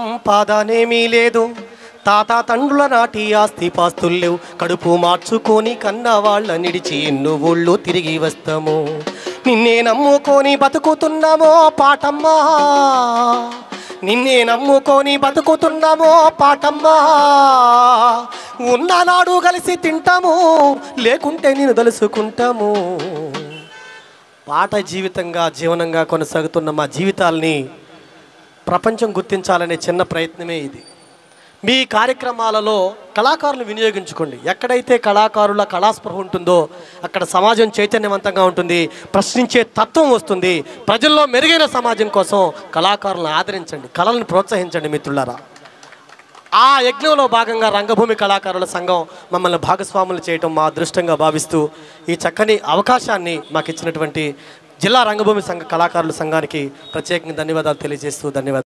సంపాదనేమీ లేదు తాత తండ్రుల నాటి ఆస్తి పాస్తులు లేవు కడుపు మార్చుకొని కన్న వాళ్ళ నిడిచి ఎన్నో ఊళ్ళు తిరిగి వస్తాము నిన్నే నమ్ముకొని బతుకుతున్నామో పాటమ్మా నిన్నే నమ్ముకొని బతుకుతున్నామో పాటమ్మా ఉన్ననాడు కలిసి తింటాము లేకుంటే నేను తలుసుకుంటాము పాట జీవితంగా జీవనంగా కొనసాగుతున్న మా జీవితాల్ని ప్రపంచం గుర్తించాలనే చిన్న ప్రయత్నమే ఇది మీ కార్యక్రమాలలో కళాకారులు వినియోగించుకోండి ఎక్కడైతే కళాకారుల కళాస్పృహ ఉంటుందో అక్కడ సమాజం చైతన్యవంతంగా ఉంటుంది ప్రశ్నించే తత్వం వస్తుంది ప్రజల్లో మెరుగైన సమాజం కోసం కళాకారులను ఆదరించండి కళలను ప్రోత్సహించండి మిత్రులారా ఆ యజ్ఞంలో భాగంగా రంగభూమి కళాకారుల సంఘం మమ్మల్ని భాగస్వాములు చేయటం మా అదృష్టంగా భావిస్తూ ఈ చక్కని అవకాశాన్ని మాకు ఇచ్చినటువంటి జిల్లా రంగభూమి సంఘ కళాకారుల సంఘానికి ప్రత్యేకంగా ధన్యవాదాలు తెలియజేస్తూ ధన్యవాదాలు